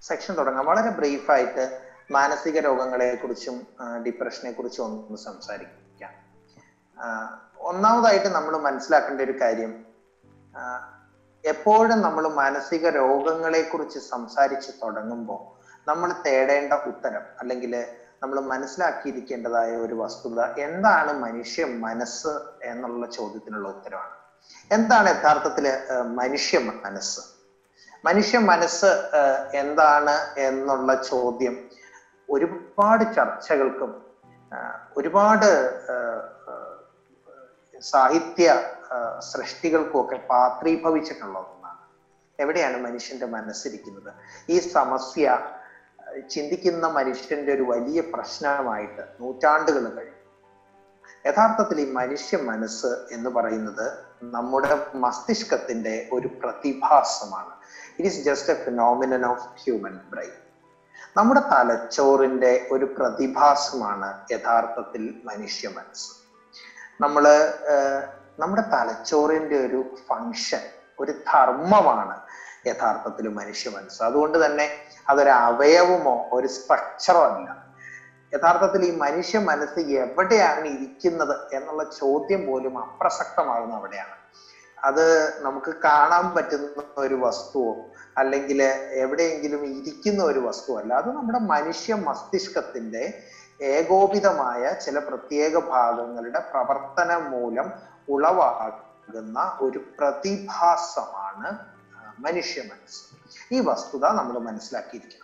section തുടങ്ങാം വളരെ ബ്രീഫായിട്ട് മാനസിക രോഗങ്ങളെ കുറിച്ചും ഡിപ്രഷനെ കുറിച്ചും ഒന്ന് സംസാരിക്കാം ആ, ഒന്നാമതായിട്ട് നമ്മൾ മനസ്സിലാക്കേണ്ട ഒരു കാര്യം ആ, എപ്പോഴും നമ്മൾ മാനസിക രോഗങ്ങളെ കുറിച്ച് സംസാരിച്ച് തുടങ്ങുമ്പോൾ നമ്മൾ തേടേണ്ട ഉത്തരം അല്ലെങ്കിൽ നമ്മൾ മനസ്സിലാക്കിയിരിക്കേണ്ടതായ ഒരു വസ്തുത എന്താണ് മനുഷ്യ മനസ്സ് എന്നുള്ള ചോദ്യത്തിനുള്ള ഉത്തരവാണ് എന്താണ് യഥാർത്ഥത്തില് ആ, മനുഷ്യ മനസ്സ് മനുഷ്യ മനസ്സ് ആ, എന്താണ് എന്നുള്ള ചോദ്യം ഒരുപാട് ചർച്ചകൾക്കും ആ, ഒരുപാട് ആ, ആ, സാഹിത്യ ആ, സൃഷ്ടികൾക്കും ഒക്കെ പാത്രീഭവിച്ചിട്ടുള്ള ഒന്നാണ് എവിടെയാണ് മനുഷ്യന്റെ മനസ്സിരിക്കുന്നത് ഈ സമസ്യ ആ, ചിന്തിക്കുന്ന മനുഷ്യന്റെ ഒരു വലിയ പ്രശ്നമായിട്ട് നൂറ്റാണ്ടുകൾ കഴിഞ്ഞു യഥാർത്ഥത്തിൽ ഈ മനുഷ്യ മനസ്സ് എന്ന് പറയുന്നത് നമ്മുടെ മസ്തിഷ്കത്തിന്റെ ഒരു പ്രതിഭാസമാണ് it is just a phenomenon of human brain നമ്മുടെ തലച്ചോറിന്റെ ഒരു പ്രതിഭാസമാണ് യഥാർത്ഥത്തിൽ മനുഷ്യ മനസ്സ് നമ്മള് ആഹ്, നമ്മുടെ തലച്ചോറിന്റെ ഒരു ഫങ്ഷൻ ഒരു ധർമ്മമാണ് യഥാർത്ഥത്തിൽ മനുഷ്യ മനസ്സ് അതുകൊണ്ട് തന്നെ അതൊരു അവയവമോ ഒരു സ്ട്രക്ചറോ അല്ല യഥാർത്ഥത്തിൽ ഈ മനുഷ്യ മനസ്സ് എവിടെയാണ് ഇരിക്കുന്നത് എന്നുള്ള ചോദ്യം പോലും അപ്രസക്തമാകുന്ന അവിടെയാണ് അത് നമുക്ക് കാണാൻ പറ്റുന്ന ഒരു വസ്തുവോ അല്ലെങ്കിൽ എവിടെയെങ്കിലും ഇരിക്കുന്ന ഒരു വസ്തുവല്ല അത് നമ്മുടെ മനുഷ്യ മസ്തിഷ്കത്തിന്റെ ഏകോപിതമായ ചില പ്രത്യേക ഭാഗങ്ങളുടെ പ്രവർത്തനം മൂലം ഉളവാകുന്ന ഒരു പ്രതിഭാസമാണ് ആ, മനുഷ്യ മനസ്സ് ഈ വസ്തുത നമ്മൾ മനസ്സിലാക്കിയിരിക്കണം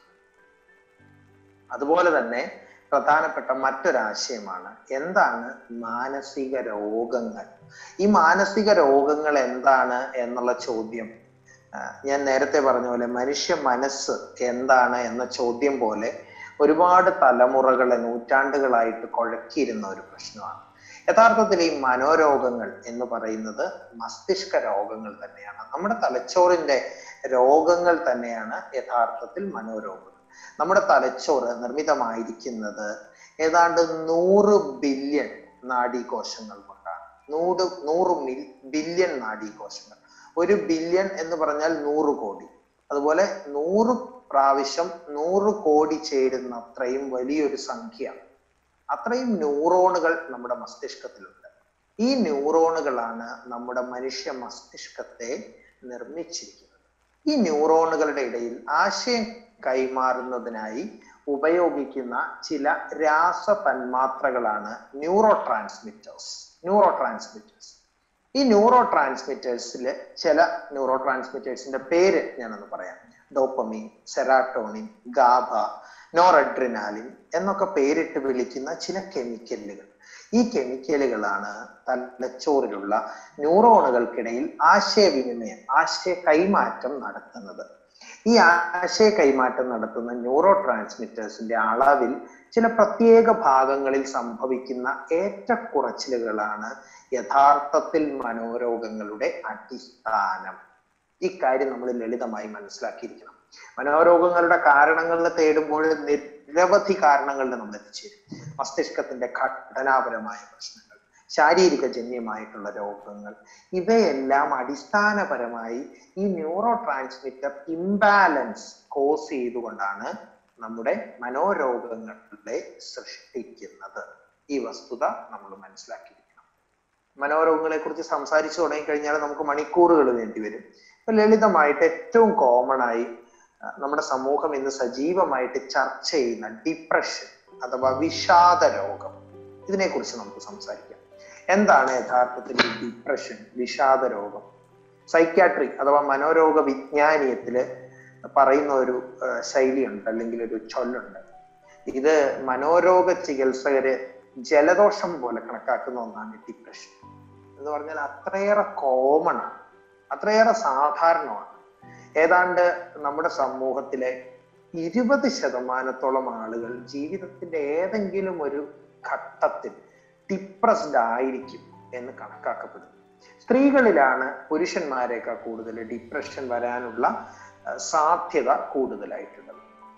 അതുപോലെ തന്നെ പ്രധാനപ്പെട്ട മറ്റൊരാശയമാണ് എന്താണ് മാനസിക രോഗങ്ങൾ ഈ മാനസിക രോഗങ്ങൾ എന്താണ് എന്നുള്ള ചോദ്യം ആ, ഞാൻ നേരത്തെ പറഞ്ഞ പോലെ മനുഷ്യ മനസ്സ് എന്താണ് എന്ന ചോദ്യം പോലെ ഒരുപാട് തലമുറകളെ നൂറ്റാണ്ടുകളായിട്ട് കുഴക്കിയിരുന്ന ഒരു പ്രശ്നമാണ് യഥാർത്ഥത്തിൽ ഈ മനോരോഗങ്ങൾ എന്ന് പറയുന്നത് മസ്തിഷ്ക രോഗങ്ങൾ തന്നെയാണ് നമ്മുടെ തലച്ചോറിന്റെ രോഗങ്ങൾ തന്നെയാണ് യഥാർത്ഥത്തിൽ മനോരോഗങ്ങൾ നമ്മുടെ തലച്ചോറ് നിർമ്മിതമായിരിക്കുന്നത് ഏതാണ്ട് നൂറ് ബില്യൺ നാഡീകോശങ്ങൾ കൊണ്ടാണ് നൂറ് നൂറ് മിൽ ബില്യൺ നാഡീകോശങ്ങൾ ഒരു ബില്യൺ എന്ന് പറഞ്ഞാൽ നൂറ് കോടി അതുപോലെ നൂറ് പ്രാവശ്യം നൂറ് കോടി ചേരുന്ന അത്രയും വലിയൊരു സംഖ്യ അത്രയും ന്യൂറോണുകൾ നമ്മുടെ മസ്തിഷ്കത്തിലുണ്ട് ഈ ന്യൂറോണുകളാണ് നമ്മുടെ മനുഷ്യ മസ്തിഷ്കത്തെ നിർമ്മിച്ചിരിക്കുന്നത് ഈ ന്യൂറോണുകളുടെ ഇടയിൽ ആശയം കൈമാറുന്നതിനായി ഉപയോഗിക്കുന്ന ചില രാസ തന്മാത്രകളാണ് ന്യൂറോ ട്രാൻസ്മിറ്റേഴ്സ് ന്യൂറോ ട്രാൻസ്മിറ്റേഴ്സ് ഈ ന്യൂറോ ട്രാൻസ്മിറ്റേഴ്സിൽ ചില ന്യൂറോ ട്രാൻസ്മിറ്റേഴ്സിന്റെ പേര് ഞാനൊന്ന് പറയാം ഡോപ്പമീൻ സെറാട്ടോണിൻ ഗാബ നോറഡ്രിനാലിൻ എന്നൊക്കെ പേരിട്ട് വിളിക്കുന്ന ചില കെമിക്കലുകൾ ഈ കെമിക്കലുകളാണ് തലച്ചോറിലുള്ള ന്യൂറോണുകൾക്കിടയിൽ ആശയവിനിമയം ആശയ കൈമാറ്റം നടത്തുന്നത് ഈ ആശയ കൈമാറ്റം നടത്തുന്ന ന്യൂറോ ട്രാൻസ്മിറ്റേഴ്സിന്റെ അളവിൽ ചില പ്രത്യേക ഭാഗങ്ങളിൽ സംഭവിക്കുന്ന ഏറ്റക്കുറച്ചിലുകളാണ് യഥാർത്ഥത്തിൽ മനോരോഗങ്ങളുടെ അടിസ്ഥാനം ഇക്കാര്യം നമ്മൾ ലളിതമായി മനസ്സിലാക്കിയിരിക്കണം മനോരോഗങ്ങളുടെ കാരണങ്ങളിൽ തേടുമ്പോൾ നിരവധി കാരണങ്ങളിൽ നമ്മൾ എത്തിച്ചേരും മസ്തിഷ്കത്തിന്റെ ഘടനാപരമായ പ്രശ്നങ്ങൾ ശാരീരിക ജന്യമായിട്ടുള്ള രോഗങ്ങൾ ഇവയെല്ലാം അടിസ്ഥാനപരമായി ഈ ന്യൂറോ ട്രാൻസ്മിറ്റർ ഇംബാലൻസ് കോസ് ചെയ്തുകൊണ്ടാണ് നമ്മുടെ മനോരോഗങ്ങളെ സൃഷ്ടിക്കുന്നത് ഈ വസ്തുത നമ്മൾ മനസ്സിലാക്കിയിരിക്കണം മനോരോഗങ്ങളെ കുറിച്ച് സംസാരിച്ചു തുടങ്ങിക്കഴിഞ്ഞാൽ നമുക്ക് മണിക്കൂറുകൾ വേണ്ടി വരും ഇപ്പൊ ലളിതമായിട്ട് ഏറ്റവും കോമൺ ആയി ആ, നമ്മുടെ സമൂഹം ഇന്ന് സജീവമായിട്ട് ചർച്ച ചെയ്യുന്ന ഡിപ്രഷൻ അഥവാ വിഷാദ രോഗം ഇതിനെക്കുറിച്ച് നമുക്ക് സംസാരിക്കാം എന്താണ് യഥാർത്ഥത്തിൽ ഈ ഡിപ്രഷൻ വിഷാദ രോഗം സൈക്യാട്രി അഥവാ മനോരോഗ വിജ്ഞാനീയത്തില് പറയുന്ന ഒരു ആ, ശൈലിയുണ്ട് അല്ലെങ്കിൽ ഒരു ചൊല്ലുണ്ട് ഇത് മനോരോഗ ചികിത്സകര് ജലദോഷം പോലെ കണക്കാക്കുന്ന ഒന്നാണ് ഈ ഡിപ്രഷൻ എന്ന് പറഞ്ഞാൽ അത്രയേറെ കോമൺ ആണ് അത്രയേറെ സാധാരണമാണ് ഏതാണ്ട് നമ്മുടെ സമൂഹത്തിലെ ഇരുപത് ശതമാനത്തോളം ആളുകൾ ജീവിതത്തിന്റെ ഏതെങ്കിലും ഒരു ഘട്ടത്തിൽ ഡിപ്രസ്ഡ് ആയിരിക്കും എന്ന് കണക്കാക്കപ്പെടുന്നു സ്ത്രീകളിലാണ് പുരുഷന്മാരെക്കാൾ കൂടുതൽ ഡിപ്രഷൻ വരാനുള്ള ആ, സാധ്യത കൂടുതലായിട്ടുള്ളത്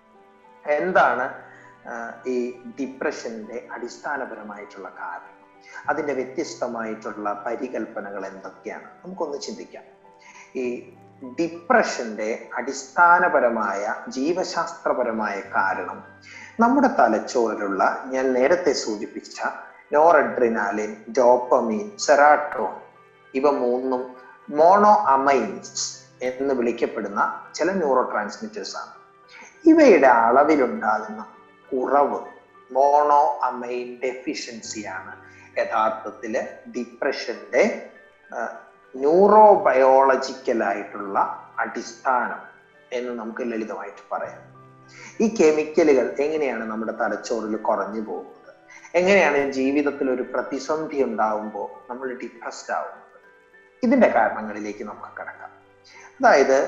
എന്താണ് ആ, ഈ ഡിപ്രഷന്റെ അടിസ്ഥാനപരമായിട്ടുള്ള കാരണം അതിന്റെ വ്യത്യസ്തമായിട്ടുള്ള പരികൽപ്പനകൾ എന്തൊക്കെയാണ് നമുക്കൊന്ന് ചിന്തിക്കാം ഈ ഡിപ്രഷന്റെ അടിസ്ഥാനപരമായ ജീവശാസ്ത്രപരമായ കാരണം നമ്മുടെ തലച്ചോറിലുള്ള ഞാൻ നേരത്തെ സൂചിപ്പിച്ച നോറഡ്രിനാലിൻ ഡോപ്പമീൻ സെറാട്രോൺ ഇവ മൂന്നും മോണോ അമൈൻസ് എന്ന് വിളിക്കപ്പെടുന്ന ചില ന്യൂറോ ട്രാൻസ്മിറ്റേഴ്സ് ആണ് ഇവയുടെ അളവിലുണ്ടാകുന്ന കുറവ് മോണോ അമൈൻ ഡെഫിഷ്യൻസിയാണ് യഥാർത്ഥത്തില് ഡിപ്രഷന്റെ ന്യൂറോ ബയോളജിക്കൽ ആയിട്ടുള്ള അടിസ്ഥാനം എന്ന് നമുക്ക് ലളിതമായിട്ട് പറയാം ഈ കെമിക്കലുകൾ എങ്ങനെയാണ് നമ്മുടെ തലച്ചോറിൽ കുറഞ്ഞു പോകുന്നത് എങ്ങനെയാണ് ജീവിതത്തിൽ ഒരു പ്രതിസന്ധി ഉണ്ടാവുമ്പോൾ നമ്മൾ ഡിപ്രസ്ഡ് ആവുന്നത് ഇതിന്റെ കാരണങ്ങളിലേക്ക് നമുക്ക് കടക്കാം അതായത്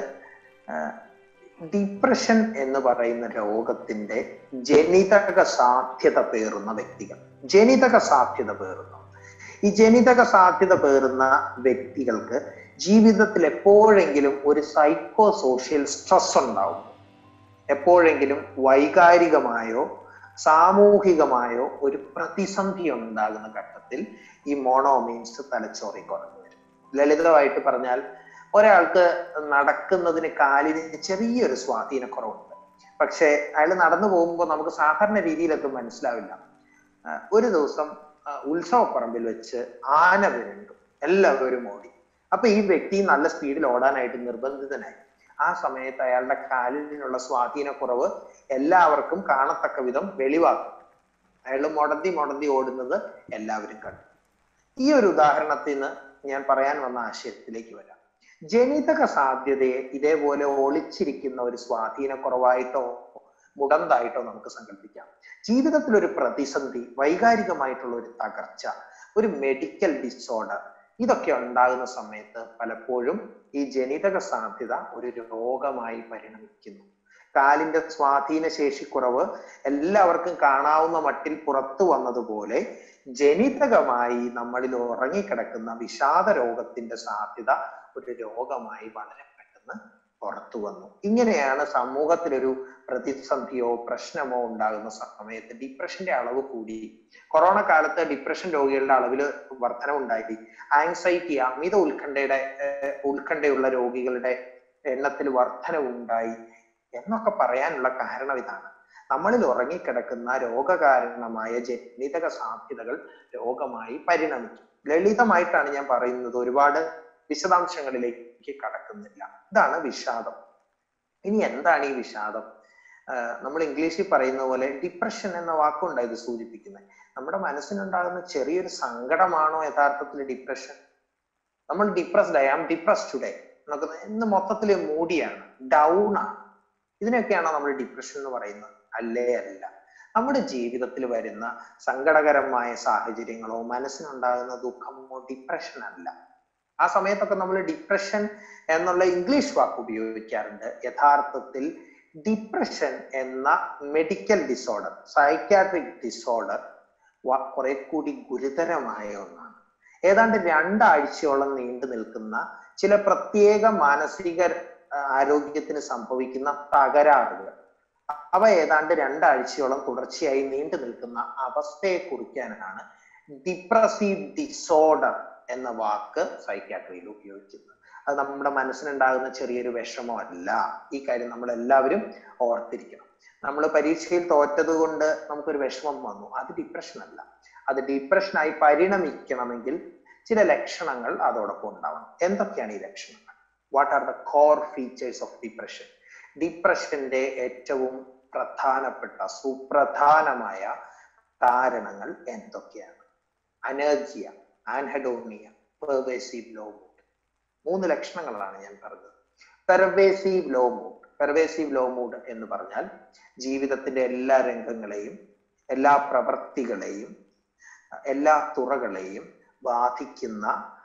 ഡിപ്രഷൻ എന്ന് പറയുന്ന രോഗത്തിന്റെ ജനിതക സാധ്യത പേറുന്ന വ്യക്തികൾ ജനിതക സാധ്യത പേറുന്ന ഈ ജനിതക സാധ്യത പേറുന്ന വ്യക്തികൾക്ക് ജീവിതത്തിൽ എപ്പോഴെങ്കിലും ഒരു സൈക്കോ സോഷ്യൽ സ്ട്രെസ് ഉണ്ടാവും എപ്പോഴെങ്കിലും വൈകാരികമായോ സാമൂഹികമായോ ഒരു പ്രതിസന്ധി ഉണ്ടാകുന്ന ഘട്ടത്തിൽ ഈ മോണോമീൻസ് തലച്ചോറി കുറഞ്ഞു വരും ലളിതമായിട്ട് പറഞ്ഞാൽ ഒരാൾക്ക് നടക്കുന്നതിന് കാലിന് ചെറിയൊരു സ്വാധീനക്കുറവുണ്ട് പക്ഷെ അയാൾ നടന്നു പോകുമ്പോൾ നമുക്ക് സാധാരണ രീതിയിലൊക്കെ മനസ്സിലാവില്ല ഒരു ദിവസം ഉത്സവപ്പറമ്പിൽ വെച്ച് ആന വിരണ്ടു എല്ലാവരും ഓടി അപ്പൊ ഈ വ്യക്തി നല്ല സ്പീഡിൽ ഓടാനായിട്ട് നിർബന്ധിതനായി ആ സമയത്ത് അയാളുടെ കാലിനുള്ള സ്വാധീനക്കുറവ് എല്ലാവർക്കും കാണത്തക്ക വിധം വെളിവാക്കും അയാൾ മുടന്തി മുടന്തി ഓടുന്നത് എല്ലാവരും കണ്ടു ഈ ഒരു ഉദാഹരണത്തിൽ നിന്ന് ഞാൻ പറയാൻ വന്ന ആശയത്തിലേക്ക് വരാം ജനിതക സാധ്യതയെ ഇതേപോലെ ഒളിച്ചിരിക്കുന്ന ഒരു സ്വാധീനക്കുറവായിട്ടോ മുടന്തായിട്ടോ നമുക്ക് സങ്കല്പിക്കാം ജീവിതത്തിൽ ഒരു പ്രതിസന്ധി വൈകാരികമായിട്ടുള്ള ഒരു തകർച്ച ഒരു മെഡിക്കൽ ഡിസോർഡർ ഇതൊക്കെ ഉണ്ടാകുന്ന സമയത്ത് പലപ്പോഴും ഈ ജനിതക സാധ്യത ഒരു രോഗമായി പരിണമിക്കുന്നു കാലിന്റെ സ്വാധീന ശേഷിക്കുറവ് എല്ലാവർക്കും കാണാവുന്ന മട്ടിൽ പുറത്തു വന്നതുപോലെ ജനിതകമായി നമ്മളിൽ ഉറങ്ങിക്കിടക്കുന്ന വിഷാദ രോഗത്തിന്റെ സാധ്യത ഒരു രോഗമായി വളരെ പെട്ടെന്ന് പുറത്തു വന്നു ഇങ്ങനെയാണ് സമൂഹത്തിലൊരു പ്രതിസന്ധിയോ പ്രശ്നമോ ഉണ്ടാകുന്ന സമയത്ത് ഡിപ്രഷന്റെ അളവ് കൂടി കൊറോണ കാലത്ത് ഡിപ്രഷൻ രോഗികളുടെ അളവിൽ വർധനവുണ്ടായി ആങ്സൈറ്റി അമിത ഉത്കണ്ഠയുടെ ഉത്കണ്ഠയുള്ള രോഗികളുടെ എണ്ണത്തിൽ വർധനവുണ്ടായി എന്നൊക്കെ പറയാനുള്ള കാരണം ഇതാണ് നമ്മളിൽ ഉറങ്ങിക്കിടക്കുന്ന രോഗകാരണമായ ജനിതക സാധ്യതകൾ രോഗമായി പരിണമിക്കും ലളിതമായിട്ടാണ് ഞാൻ പറയുന്നത് ഒരുപാട് വിശദാംശങ്ങളിലേക്ക് കടക്കുന്നില്ല ഇതാണ് വിഷാദം ഇനി എന്താണ് ഈ വിഷാദം നമ്മൾ ഇംഗ്ലീഷിൽ പറയുന്ന പോലെ ഡിപ്രഷൻ എന്ന വാക്കുണ്ട് ഇത് സൂചിപ്പിക്കുന്നത് നമ്മുടെ മനസ്സിനുണ്ടാകുന്ന ചെറിയൊരു സങ്കടമാണോ യഥാർത്ഥത്തിൽ ഡിപ്രഷൻ നമ്മൾ ഡിപ്രസ്ഡ് ആയി ആം ഡിപ്രസ് ടുഡേ എന്നൊക്കെ ഇന്ന് മൊത്തത്തിൽ മൂടിയാണ് ഡൗൺ ആണ് ഇതിനൊക്കെയാണോ നമ്മൾ ഡിപ്രഷൻ എന്ന് പറയുന്നത് അല്ലേ അല്ല നമ്മുടെ ജീവിതത്തിൽ വരുന്ന സങ്കടകരമായ സാഹചര്യങ്ങളോ മനസ്സിനുണ്ടാകുന്ന ദുഃഖമോ ഡിപ്രഷൻ അല്ല ആ സമയത്തൊക്കെ നമ്മൾ ഡിപ്രഷൻ എന്നുള്ള ഇംഗ്ലീഷ് വാക്ക് ഉപയോഗിക്കാറുണ്ട് യഥാർത്ഥത്തിൽ ഡിപ്രഷൻ എന്ന മെഡിക്കൽ ഡിസോർഡർ സൈക്യാട്രിക് ഡിസോർഡർ കുറെ കൂടി ഗുരുതരമായ ഒന്നാണ് ഏതാണ്ട് രണ്ടാഴ്ചയോളം നീണ്ടു നിൽക്കുന്ന ചില പ്രത്യേക മാനസിക ആരോഗ്യത്തിന് സംഭവിക്കുന്ന തകരാറുകൾ അവ ഏതാണ്ട് രണ്ടാഴ്ചയോളം തുടർച്ചയായി നീണ്ടു നിൽക്കുന്ന അവസ്ഥയെ കുറിക്കാനാണ് ഡിപ്രസീവ് ഡിസോർഡർ എന്ന വാക്ക് സൈക്യാട്രിയിൽ ഉപയോഗിക്കുന്നത് അത് നമ്മുടെ മനസ്സിനുണ്ടാകുന്ന ചെറിയൊരു വിഷമമല്ല ഈ കാര്യം നമ്മൾ എല്ലാവരും ഓർത്തിരിക്കണം നമ്മൾ പരീക്ഷയിൽ തോറ്റത് കൊണ്ട് നമുക്കൊരു വിഷമം വന്നു അത് ഡിപ്രഷൻ അല്ല അത് ഡിപ്രഷനായി പരിണമിക്കണമെങ്കിൽ ചില ലക്ഷണങ്ങൾ അതോടൊപ്പം ഉണ്ടാവണം എന്തൊക്കെയാണ് ഈ ലക്ഷണങ്ങൾ what are the core features of depression ഡിപ്രഷന്റെ ഏറ്റവും പ്രധാനപ്പെട്ട സുപ്രധാനമായ കാരണങ്ങൾ എന്തൊക്കെയാണ് anergia anhedonia pervasive low mood മൂന്ന് ലക്ഷണങ്ങളാണ് ഞാൻ പറഞ്ഞത് pervasive low mood pervasive low mood എന്ന് പറഞ്ഞാൽ ജീവിതത്തിന്റെ എല്ലാ രംഗങ്ങളെയും എല്ലാ പ്രവൃത്തികളെയും എല്ലാ തുറകളെയും ബാധിക്കുന്ന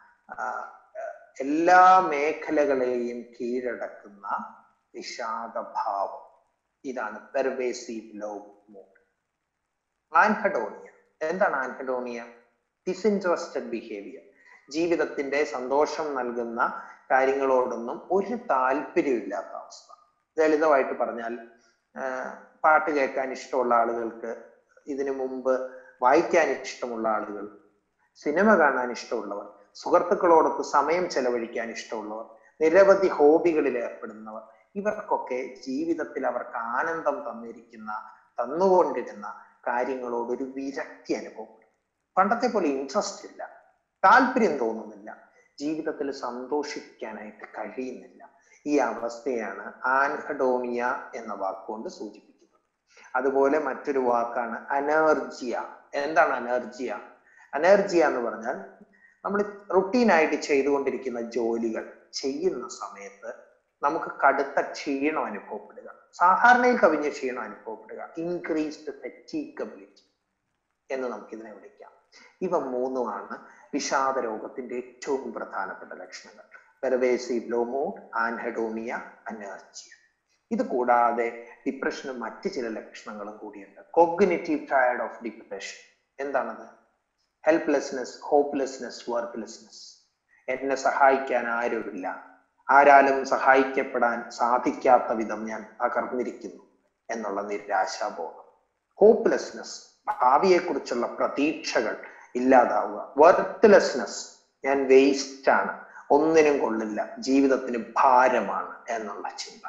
എല്ലാ മേഖലകളെയും കീഴടക്കുന്ന വിഷാദഭാവം ഇതാണ് പെർവേസീവ് ലോ മൂഡ് ആൻഹഡോണിയ എന്താണ് ആൻഹഡോണിയ ഡിസിൻട്രസ്റ്റഡ് ബിഹേവിയർ ജീവിതത്തിന്റെ സന്തോഷം നൽകുന്ന കാര്യങ്ങളോടൊന്നും ഒരു താല്പര്യമില്ലാത്ത അവസ്ഥ ലളിതമായിട്ട് പറഞ്ഞാൽ പാട്ട് കേൾക്കാൻ ഇഷ്ടമുള്ള ആളുകൾക്ക് ഇതിനു മുമ്പ് വായിക്കാൻ ഇഷ്ടമുള്ള ആളുകൾ സിനിമ കാണാൻ ഇഷ്ടമുള്ളവർ സുഹൃത്തുക്കളോടൊത്ത് സമയം ചെലവഴിക്കാൻ ഇഷ്ടമുള്ളവർ നിരവധി ഹോബികളിൽ ഏർപ്പെടുന്നവർ ഇവർക്കൊക്കെ ജീവിതത്തിൽ അവർക്ക് ആനന്ദം തന്നിരിക്കുന്ന തന്നുകൊണ്ടിരുന്ന കാര്യങ്ങളോട് ഒരു വിരക്തി അനുഭവപ്പെടും പണ്ടത്തെ പോലെ ഇൻട്രസ്റ്റ് ഇല്ല താല്പര്യം തോന്നുന്നില്ല ജീവിതത്തിൽ സന്തോഷിക്കാനായിട്ട് കഴിയുന്നില്ല ഈ അവസ്ഥയാണ് ആൻഹഡോണിയ എന്ന വാക്കുകൊണ്ട് സൂചിപ്പിക്കുന്നത് അതുപോലെ മറ്റൊരു വാക്കാണ് അനർജിയ എന്താണ് അനർജിയ അനർജിയ എന്ന് പറഞ്ഞാൽ നമ്മൾ റുട്ടീനായിട്ട് ചെയ്തുകൊണ്ടിരിക്കുന്ന ജോലികൾ ചെയ്യുന്ന സമയത്ത് നമുക്ക് കടുത്ത ക്ഷീണം അനുഭവപ്പെടുക സാധാരണയിൽ കവിഞ്ഞ ക്ഷീണം അനുഭവപ്പെടുക ഇൻക്രീസ്ഡ് ഫെറ്റീക്കബിലിറ്റി എന്ന് നമുക്കിതിനെ വിളിക്കാം ഇവ മൂന്നുമാണ് വിഷാദ രോഗത്തിന്റെ ഏറ്റവും പ്രധാനപ്പെട്ട ലക്ഷണങ്ങൾ pervasive low mood anhedonia anergia ഇത് കൂടാതെ ഡിപ്രഷന് മറ്റ് ചില ലക്ഷണങ്ങളും കൂടിയുണ്ട് കോഗ്നേറ്റീവ് ടയർഡ് ഓഫ് ഡിപ്രഷൻ എന്താണത് ഹെൽപ്ലെസ്നെസ് ഹോപ്പ്ലെസ്നെസ് വർക്ക്ലെസ്നെസ് എന്നെ സഹായിക്കാൻ ആരുമില്ല ആരാലും സഹായിക്കപ്പെടാൻ സാധിക്കാത്ത വിധം ഞാൻ തകർന്നിരിക്കുന്നു എന്നുള്ള നിരാശാബോധം ഹോപ്പ്ലെസ്നെസ് ഭാവിയെക്കുറിച്ചുള്ള പ്രതീക്ഷകൾ ഇല്ലാതാവുക വർത്ത്ലെസ്നെസ് ഞാൻ വേസ്റ്റ് ആണ് ഒന്നിനും കൊള്ളില്ല ജീവിതത്തിന് ഭാരമാണ് എന്നുള്ള ചിന്ത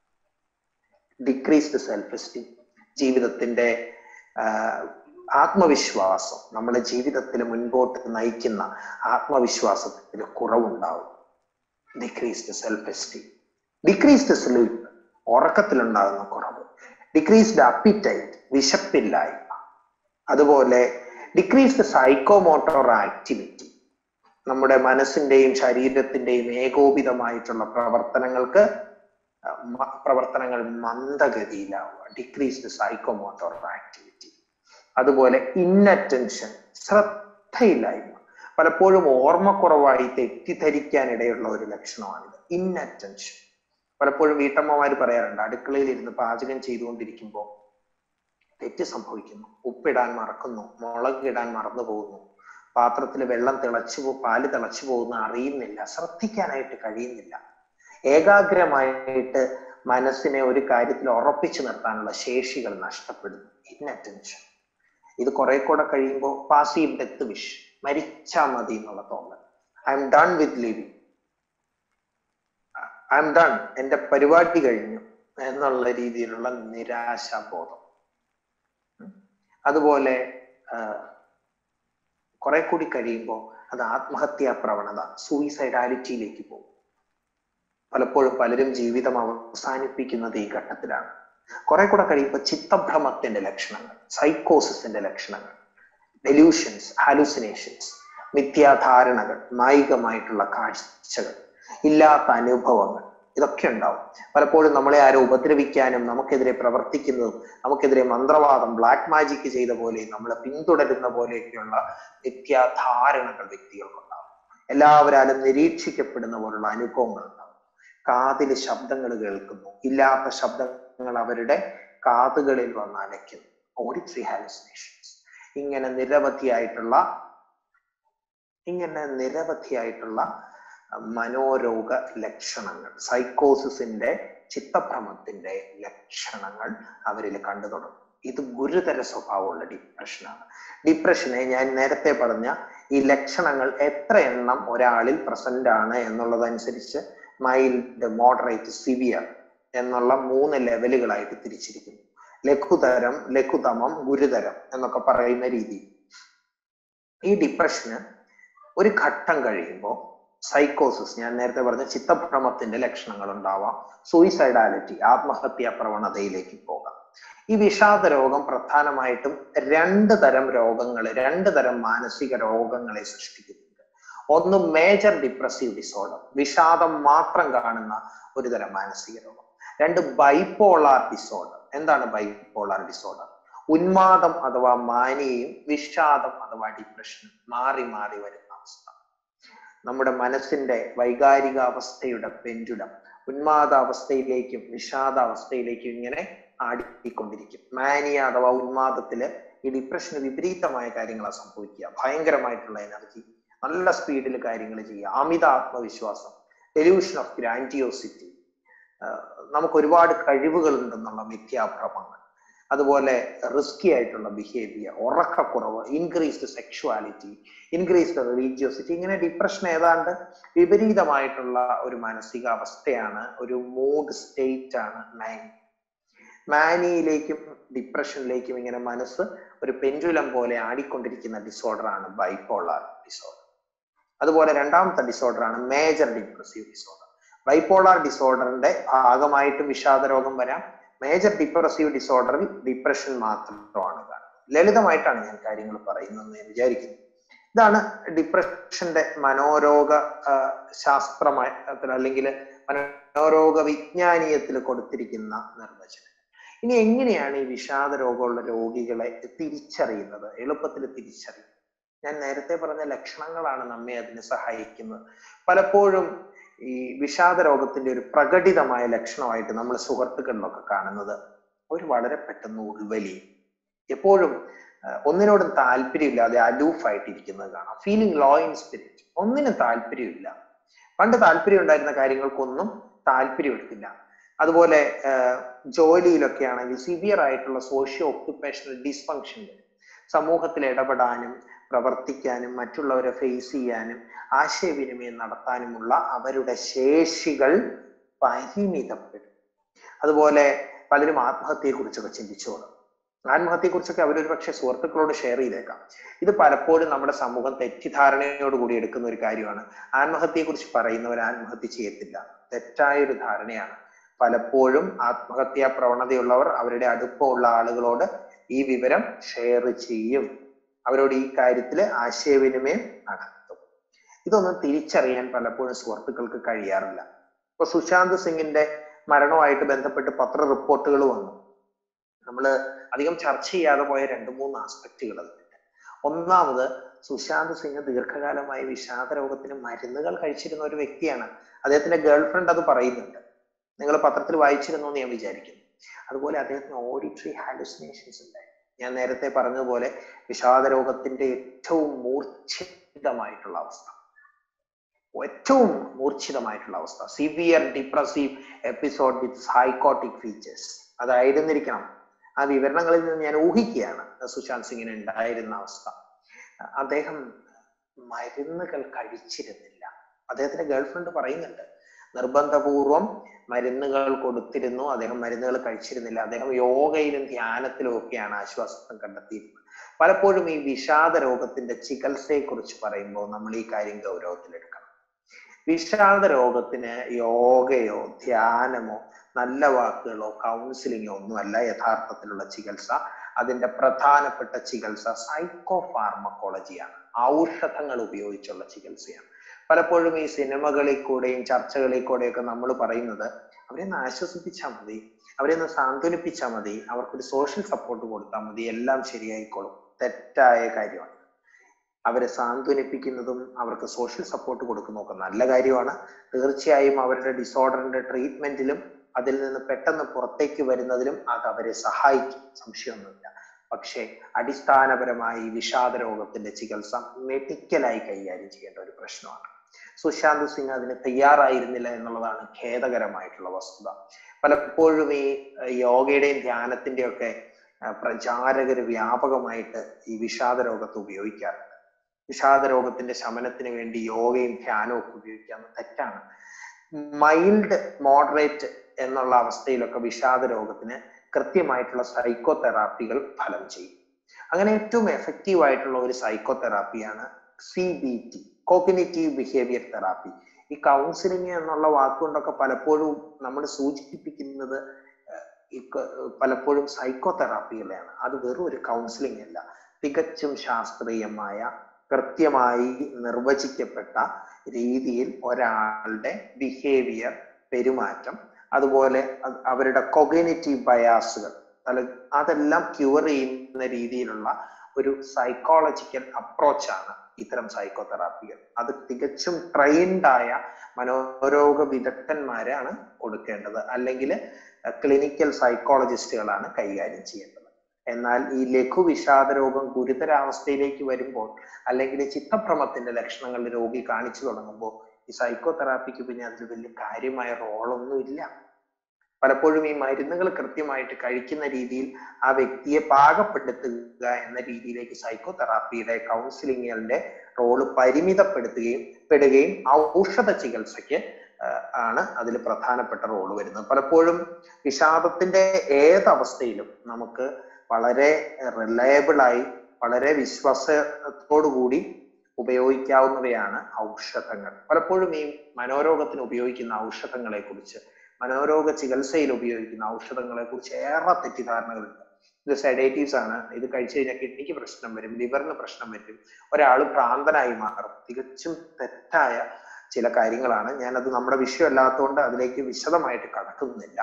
ഡിക്രീസ്ഡ് സെൽഫ് എസ്റ്റീം ജീവിതത്തിന്റെ ആത്മവിശ്വാസം നമ്മുടെ ജീവിതത്തിൽ മുൻപോട്ട് നയിക്കുന്ന ആത്മവിശ്വാസത്തിൽ കുറവുണ്ടാവും decreased self esteem decreased sleep ഉറക്കത്തിലുണ്ടാകുന്ന കുറവ് ഡിക്രീസ്ഡ് അപ്പിറ്റൈറ്റ് വിശപ്പില്ലായ്മ അതുപോലെ ഡിക്രീസ്ഡ് സൈക്കോമോട്ടോർ ആക്ടിവിറ്റി നമ്മുടെ മനസ്സിന്റെയും ശരീരത്തിന്റെയും ഏകോപിതമായിട്ടുള്ള പ്രവർത്തനങ്ങൾക്ക് പ്രവർത്തനങ്ങൾ മന്ദഗതിയിലാവുക ഡിക്രീസ്ഡ് സൈക്കോമോട്ടോർ ആക്ടിവിറ്റി അതുപോലെ ഇന്നറ്റൻഷൻ ശ്രദ്ധയില്ലായ്മ പലപ്പോഴും ഓർമ്മക്കുറവായി തെറ്റിദ്ധരിക്കാനിടയുള്ള ഒരു ലക്ഷണമാണിത് ഇന്നറ്റൻഷൻ പലപ്പോഴും വീട്ടമ്മമാർ പറയാറുണ്ട് അടുക്കളയിൽ ഇരുന്ന് പാചകം ചെയ്തുകൊണ്ടിരിക്കുമ്പോൾ തെറ്റ് സംഭവിക്കുന്നു ഉപ്പിടാൻ മറക്കുന്നു മുളക് ഇടാൻ മറന്നു പോകുന്നു പാത്രത്തിൽ വെള്ളം തിളച്ചു പോ പാല് തിളച്ചു പോകുന്ന അറിയുന്നില്ല ശ്രദ്ധിക്കാനായിട്ട് കഴിയുന്നില്ല ഏകാഗ്രമായിട്ട് മനസ്സിനെ ഒരു കാര്യത്തിൽ ഉറപ്പിച്ചു നിർത്താനുള്ള ശേഷികൾ നഷ്ടപ്പെടുന്നു ഇന്നറ്റൻഷൻ ഇത് കുറെ കൂടെ കഴിയുമ്പോൾ പാസീവ് ഡെത്ത് വിഷ് മരിച്ചാ മതി എന്നുള്ള തോന്നൽ I'm done with living I'm done എന്റെ പരിപാടി കഴിഞ്ഞു എന്നുള്ള രീതിയിലുള്ള നിരാശാബോധം അതുപോലെ കുറെ കൂടി കഴിയുമ്പോൾ അത് ആത്മഹത്യാ പ്രവണത സൂയിസൈഡാലിറ്റിയിലേക്ക് പോകും പലപ്പോഴും പലരും ജീവിതം അവസാനിപ്പിക്കുന്നത് ഈ ഘട്ടത്തിലാണ് കുറെ കൂടെ കഴിയുമ്പോൾ ചിത്തഭ്രമത്തിന്റെ ലക്ഷണങ്ങൾ സൈക്കോസിന്റെ ലക്ഷണങ്ങൾ ഡെല്യൂഷൻസ് ഹാലുസിനേഷൻസ് മിഥ്യാധാരണകൾ മായികമായിട്ടുള്ള കാഴ്ചകൾ ഇല്ലാത്ത അനുഭവങ്ങൾ ഇതൊക്കെ ഉണ്ടാവും പലപ്പോഴും നമ്മളെ ആരോ ഉപദ്രവിക്കാനും നമുക്കെതിരെ പ്രവർത്തിക്കുന്നതും നമുക്കെതിരെ മന്ത്രവാദം ബ്ലാക്ക് മാജിക് ചെയ്ത പോലെ നമ്മളെ പിന്തുടരുന്ന പോലെയൊക്കെയുള്ള മിഥ്യാധാരണകൾ വ്യക്തികൾക്കുണ്ടാവും എല്ലാവരാലും നിരീക്ഷിക്കപ്പെടുന്ന പോലുള്ള അനുഭവങ്ങൾ ഉണ്ടാവും കാതില് ശബ്ദങ്ങൾ കേൾക്കുന്നു ഇല്ലാത്ത ശബ്ദങ്ങൾ അവരുടെ കാതുകളിൽ വന്ന് അലയ്ക്കുന്നു ഓഡിറ്ററി ഹാലുസിനേഷൻസ് ഇങ്ങനെ നിരവധിയായിട്ടുള്ള ഇങ്ങനെ നിരവധിയായിട്ടുള്ള മനോരോഗ ലക്ഷണങ്ങൾ സൈക്കോസിന്റെ ചിത്തഭ്രമത്തിന്റെ ലക്ഷണങ്ങൾ അവരിൽ കണ്ടു തുടങ്ങും ഇത് ഗുരുതര സ്വഭാവമുള്ള ഡിപ്രഷനാണ് ഡിപ്രഷനെ ഞാൻ നേരത്തെ പറഞ്ഞ ഈ ലക്ഷണങ്ങൾ എത്ര എണ്ണം ഒരാളിൽ പ്രസന്റ് ആണ് എന്നുള്ളതനുസരിച്ച് മൈൽഡ് മോഡറേറ്റ് സിവിയർ എന്നുള്ള മൂന്ന് ലെവലുകളായിട്ട് തിരിച്ചിരിക്കുന്നു ലഘുതരം ലഘുതമം ഗുരുതരം എന്നൊക്കെ പറയുന്ന രീതി ഈ ഡിപ്രഷന് ഒരു ഘട്ടം കഴിയുമ്പോൾ സൈക്കോസിസ് ഞാൻ നേരത്തെ പറഞ്ഞ ചിത്തഭ്രമത്തിന്റെ ലക്ഷണങ്ങൾ ഉണ്ടാവാം സൂയിസൈഡാലിറ്റി ആത്മഹത്യാ പ്രവണതയിലേക്ക് പോകാം ഈ വിഷാദ രോഗം പ്രധാനമായിട്ടും രണ്ട് തരം രോഗങ്ങൾ രണ്ട് തരം മാനസിക രോഗങ്ങളെ സൃഷ്ടിക്കുന്നുണ്ട് ഒന്ന് മേജർ ഡിപ്രസീവ് ഡിസോർഡർ വിഷാദം മാത്രം കാണുന്ന ഒരു തരം മാനസിക രോഗം രണ്ട് ബൈപോളാർ ഡിസോർഡർ എന്താണ് ബൈപോളാർ ഡിസോർഡർ ഉന്മാദം അഥവാ മാനിയയും വിഷാദം അഥവാ ഡിപ്രഷനും മാറി മാറി വരുന്ന അവസ്ഥ നമ്മുടെ മനസ്സിന്റെ വൈകാരികാവസ്ഥയുടെ പെൻഡുലം ഉന്മാദാവസ്ഥയിലേക്കും വിഷാദാവസ്ഥയിലേക്കും ഇങ്ങനെ ആടിക്കൊണ്ടിരിക്കും മാനിയ അഥവാ ഉന്മാദത്തില് ഈ ഡിപ്രഷന് വിപരീതമായ കാര്യങ്ങളാണ് സംഭവിക്കുക ഭയങ്കരമായിട്ടുള്ള എനർജി നല്ല സ്പീഡിൽ കാര്യങ്ങൾ ചെയ്യുക അമിത ആത്മവിശ്വാസം ഡെലൂഷൻ ഓഫ് ഗ്രാൻഡിയോസിറ്റി നമുക്ക് ഒരുപാട് കഴിവുകൾ ഉണ്ടെന്നുള്ള മിഥ്യാഭ്രമങ്ങൾ അതുപോലെ റിസ്കി ആയിട്ടുള്ള ബിഹേവിയർ ഉറക്കക്കുറവ് ഇൻക്രീസ്ഡ് സെക്ഷുവാലിറ്റി ഇൻക്രീസ്ഡ് റിലീജിയോസിറ്റി ഇങ്ങനെ ഡിപ്രഷൻ ഏതാണ്ട് വിപരീതമായിട്ടുള്ള ഒരു മാനസികാവസ്ഥയാണ് ഒരു മൂഡ് സ്റ്റേറ്റ് ആണ് മാനി മാനിയിലേക്കും ഡിപ്രഷനിലേക്കും ഇങ്ങനെ മനസ്സ് ഒരു പെൻഡുലം പോലെ ആടിക്കൊണ്ടിരിക്കുന്ന ഡിസോർഡർ ആണ് ബൈപോളാർ ഡിസോർഡർ അതുപോലെ രണ്ടാമത്തെ ഡിസോർഡർ ആണ് മേജർ ഡിപ്രസീവ് ഡിസോർഡർ ബൈപോളാർ ഡിസോർഡറിന്റെ ഭാഗമായിട്ട് വിഷാദ രോഗം വരാം മേജർ ഡിപ്രസീവ് ഡിസോർഡറിൽ ഡിപ്രഷൻ മാത്രമാണ് കാണുന്നത് ലളിതമായിട്ടാണ് ഞാൻ കാര്യങ്ങൾ പറയുന്നതെന്ന് ഞാൻ വിചാരിക്കുന്നു ഇതാണ് ഡിപ്രഷന്റെ മനോരോഗ ശാസ്ത്രമായി അല്ലെങ്കിൽ മനോരോഗ വിജ്ഞാനീയത്തിൽ കൊടുത്തിരിക്കുന്ന നിർവചനം ഇനി എങ്ങനെയാണ് ഈ വിഷാദ രോഗമുള്ള രോഗികളെ തിരിച്ചറിയുന്നത് എളുപ്പത്തിൽ തിരിച്ചറിയുന്നത് ഞാൻ നേരത്തെ പറഞ്ഞ ലക്ഷണങ്ങളാണ് നമ്മെ അതിന് സഹായിക്കുന്നത് പലപ്പോഴും ഈ വിഷാദ രോഗത്തിന്റെ ഒരു പ്രകടിതമായ ലക്ഷണമായിട്ട് നമ്മൾ സുഹൃത്തുക്കളിലൊക്കെ കാണുന്നത് ഒരു വളരെ പെട്ടെന്ന് ഉൾവലിയും എപ്പോഴും ഒന്നിനോടും താല്പര്യമില്ലാതെ അലൂഫായിട്ടിരിക്കുന്നത് കാണാം ഫീലിംഗ് ലോ ഇൻ സ്പിരിറ്റ് ഒന്നിനും താല്പര്യമില്ല പണ്ട് താല്പര്യം ഉണ്ടായിരുന്ന കാര്യങ്ങൾക്കൊന്നും താല്പര്യം എടുക്കില്ല അതുപോലെ ജോലിയിലൊക്കെ ആണെങ്കിൽ സിവിയർ ആയിട്ടുള്ള സോഷ്യോ ഒക്യുപ്പേഷണൽ ഡിസ്ഫങ്ഷൻ സമൂഹത്തിൽ ഇടപെടാനും പ്രവർത്തിക്കാനും മറ്റുള്ളവരെ ഫേസ് ചെയ്യാനും ആശയവിനിമയം നടത്താനുമുള്ള അവരുടെ ശേഷികൾ പരിമിതപ്പെടും അതുപോലെ പലരും ആത്മഹത്യയെക്കുറിച്ചൊക്കെ ചിന്തിച്ചോളും ആത്മഹത്യയെക്കുറിച്ചൊക്കെ അവരൊരു പക്ഷെ സുഹൃത്തുക്കളോട് ഷെയർ ചെയ്തേക്കാം ഇത് പലപ്പോഴും നമ്മുടെ സമൂഹം തെറ്റിദ്ധാരണയോട് കൂടി എടുക്കുന്ന ഒരു കാര്യമാണ് ആത്മഹത്യയെക്കുറിച്ച് പറയുന്നവർ ആത്മഹത്യ ചെയ്യത്തില്ല തെറ്റായ ഒരു ധാരണയാണ് പലപ്പോഴും ആത്മഹത്യാ പ്രവണതയുള്ളവർ അവരുടെ അടുപ്പമുള്ള ആളുകളോട് ഈ വിവരം ഷെയർ ചെയ്യും അവരോട് ഈ കാര്യത്തിൽ ആശയവിനിമയം നടത്തും ഇതൊന്നും തിരിച്ചറിയാൻ പലപ്പോഴും സുഹൃത്തുക്കൾക്ക് കഴിയാറില്ല ഇപ്പൊ സുശാന്ത് സിംഗിന്റെ മരണവുമായിട്ട് ബന്ധപ്പെട്ട് പത്ര റിപ്പോർട്ടുകൾ വന്നു നമ്മൾ അധികം ചർച്ച ചെയ്യാതെ പോയ രണ്ട് മൂന്ന് ആസ്പെക്റ്റുകൾ അതിലുണ്ട് ഒന്നാമത് സുശാന്ത് സിംഗ് ദീർഘകാലമായി വിഷാദ രോഗത്തിന് മരുന്നുകൾ കഴിച്ചിരുന്ന ഒരു വ്യക്തിയാണ് അദ്ദേഹത്തിന്റെ ഗേൾഫ്രണ്ട് അത് പറയുന്നുണ്ട് നിങ്ങൾ പത്രത്തിൽ വായിച്ചിരുന്നു എന്ന് ഞാൻ വിചാരിക്കുന്നു അതുപോലെ അദ്ദേഹത്തിന് ഓഡിറ്ററി ഹാലുസിനേഷൻസ് ഉണ്ടായി ഞാൻ നേരത്തെ പറഞ്ഞതുപോലെ വിഷാദ രോഗത്തിന്റെ ഏറ്റവും മൂർച്ഛിതമായിട്ടുള്ള അവസ്ഥ ഏറ്റവും മൂർച്ഛിതമായിട്ടുള്ള അവസ്ഥ severe depressive episode with psychotic features അതായിരുന്നിരിക്കണം ആ വിവരണങ്ങളിൽ നിന്ന് ഞാൻ ഊഹിക്കുകയാണ് സുശാന്ത് സിംഗിന് ഉണ്ടായിരുന്ന അവസ്ഥ അദ്ദേഹം മരുന്നുകൾ കഴിച്ചിരുന്നില്ല അദ്ദേഹത്തിന്റെ ഗേൾഫ്രണ്ട് പറയുന്നുണ്ട് നിർബന്ധപൂർവം മരുന്നുകൾ കൊടുത്തിരുന്നു അദ്ദേഹം മരുന്നുകൾ കഴിച്ചിരുന്നില്ല അദ്ദേഹം യോഗയിലും ധ്യാനത്തിലും ഒക്കെയാണ് ആശ്വാസം കണ്ടെത്തിയിരുന്നത് പലപ്പോഴും ഈ വിഷാദ രോഗത്തിന്റെ ചികിത്സയെ കുറിച്ച് പറയുമ്പോൾ നമ്മൾ ഈ കാര്യം ഗൗരവത്തിലെടുക്കണം വിഷാദ രോഗത്തിന് യോഗയോ ധ്യാനമോ നല്ല വാക്കുകളോ കൗൺസിലിങ്ങോ ഒന്നുമല്ല യഥാർത്ഥത്തിലുള്ള ചികിത്സ അതിന്റെ പ്രധാനപ്പെട്ട ചികിത്സ സൈക്കോ ഫാർമക്കോളജിയാണ് ഔഷധങ്ങൾ ഉപയോഗിച്ചുള്ള ചികിത്സയാണ് പലപ്പോഴും ഈ സിനിമകളിൽ കൂടെയും ചർച്ചകളിൽ കൂടെയൊക്കെ നമ്മൾ പറയുന്നത് അവരെ ഒന്ന് ആശ്വസിപ്പിച്ചാൽ മതി അവരെ ഒന്ന് സാന്ത്വനിപ്പിച്ചാൽ മതി അവർക്കൊരു സോഷ്യൽ സപ്പോർട്ട് കൊടുത്താൽ മതി എല്ലാം ശരിയായിക്കോളും തെറ്റായ കാര്യമാണ് അവരെ സാന്ത്വനിപ്പിക്കുന്നതും അവർക്ക് സോഷ്യൽ സപ്പോർട്ട് കൊടുക്കുന്നതൊക്കെ നല്ല കാര്യമാണ് തീർച്ചയായും അവരുടെ ഡിസോർഡറിന്റെ ട്രീറ്റ്മെന്റിലും അതിൽ നിന്ന് പെട്ടെന്ന് പുറത്തേക്ക് വരുന്നതിലും അത് അവരെ സഹായിക്കും സംശയമൊന്നുമില്ല പക്ഷേ അടിസ്ഥാനപരമായി വിഷാദ രോഗത്തിന്റെ ചികിത്സ മെഡിക്കലായി കൈകാര്യം ചെയ്യേണ്ട ഒരു പ്രശ്നമാണ് സുശാന്ത് സിംഗ് അതിന് തയ്യാറായിരുന്നില്ല എന്നുള്ളതാണ് ഖേദകരമായിട്ടുള്ള വസ്തുത പലപ്പോഴും ഈ യോഗയുടെയും ധ്യാനത്തിന്റെയും ഒക്കെ പ്രചാരകര് വ്യാപകമായിട്ട് ഈ വിഷാദ രോഗത്തെ ഉപയോഗിക്കാറുണ്ട് വിഷാദ രോഗത്തിന്റെ ശമനത്തിന് വേണ്ടി യോഗയും ധ്യാനവും ഒക്കെ ഉപയോഗിക്കാവുന്ന തെറ്റാണ് മൈൽഡ് മോഡറേറ്റ് എന്നുള്ള അവസ്ഥയിലൊക്കെ വിഷാദ രോഗത്തിന് കൃത്യമായിട്ടുള്ള സൈക്കോ തെറാപ്പികൾ ഫലം ചെയ്യും അങ്ങനെ ഏറ്റവും എഫക്റ്റീവ് ആയിട്ടുള്ള ഒരു സൈക്കോ തെറാപ്പിയാണ് C B T cognitive behaviour therapy ഈ കൗൺസിലിംഗ് എന്നുള്ള വാക്കുകൊണ്ടൊക്കെ പലപ്പോഴും നമ്മൾ സൂചിപ്പിക്കുന്നത് പലപ്പോഴും സൈക്കോ തെറാപ്പികളെയാണ് അത് വെറും ഒരു കൗൺസിലിംഗ് അല്ല തികച്ചും ശാസ്ത്രീയമായ കൃത്യമായി നിർവചിക്കപ്പെട്ട രീതിയിൽ ഒരാളുടെ ബിഹേവിയർ പെരുമാറ്റം അതുപോലെ അവരുടെ കൊഗ്നേറ്റീവ് ബയാസുകൾ അതെല്ലാം ക്യൂർ ചെയ്യുന്ന രീതിയിലുള്ള ഒരു സൈക്കോളജിക്കൽ അപ്രോച്ചാണ് ഇത്തരം സൈക്കോ തെറാപ്പികൾ അത് തികച്ചും ട്രെയിൻഡ് ആയ മനോരോഗ വിദഗ്ധന്മാരാണ് കൊടുക്കേണ്ടത് അല്ലെങ്കിൽ ക്ലിനിക്കൽ സൈക്കോളജിസ്റ്റുകളാണ് കൈകാര്യം ചെയ്യേണ്ടത് എന്നാൽ ഈ ലഘു വിഷാദ രോഗം ഗുരുതരാവസ്ഥയിലേക്ക് വരുമ്പോൾ അല്ലെങ്കിൽ ചിത്തഭ്രമത്തിന്റെ ലക്ഷണങ്ങൾ രോഗി കാണിച്ചു തുടങ്ങുമ്പോൾ ഈ സൈക്കോ തെറാപ്പിക്ക് പിന്നെ അതിൽ വലിയ കാര്യമായ റോളൊന്നും ഇല്ല പലപ്പോഴും ഈ മരുന്നുകൾ കൃത്യമായിട്ട് കഴിക്കുന്ന രീതിയിൽ ആ വ്യക്തിയെ പാകപ്പെടുത്തുക എന്ന രീതിയിലേക്ക് സൈക്കോ തെറാപ്പിയുടെ കൗൺസിലിങ്ങുകളുടെ റോള് പരിമിതപ്പെടുത്തുകയും പെടുകയും ഔഷധ ചികിത്സയ്ക്ക് ആണ് അതിൽ പ്രധാനപ്പെട്ട റോള് വരുന്നത് പലപ്പോഴും വിഷാദത്തിന്റെ ഏതവസ്ഥയിലും നമുക്ക് വളരെ റിലയബിൾ ആയി വളരെ വിശ്വാസത്തോടു കൂടി ഉപയോഗിക്കാവുന്നവയാണ് ഔഷധങ്ങൾ പലപ്പോഴും ഈ മനോരോഗത്തിന് ഉപയോഗിക്കുന്ന ഔഷധങ്ങളെ കുറിച്ച് മനോരോഗ ചികിത്സയിൽ ഉപയോഗിക്കുന്ന ഔഷധങ്ങളെ കുറിച്ച് ഏറെ തെറ്റിദ്ധാരണകളുണ്ട് ഇത് സെഡേറ്റീവ്സ് ആണ് ഇത് കഴിച്ചു കഴിഞ്ഞാൽ കിഡ്നിക്ക് പ്രശ്നം വരും ലിവറിന് പ്രശ്നം വരും ഒരാൾ ഭ്രാന്തനായി മാറും തികച്ചും തെറ്റായ ചില കാര്യങ്ങളാണ് ഞാനത് നമ്മുടെ വിഷയമല്ലാത്തതുകൊണ്ട് അതിലേക്ക് വിശദമായിട്ട് കടക്കുന്നില്ല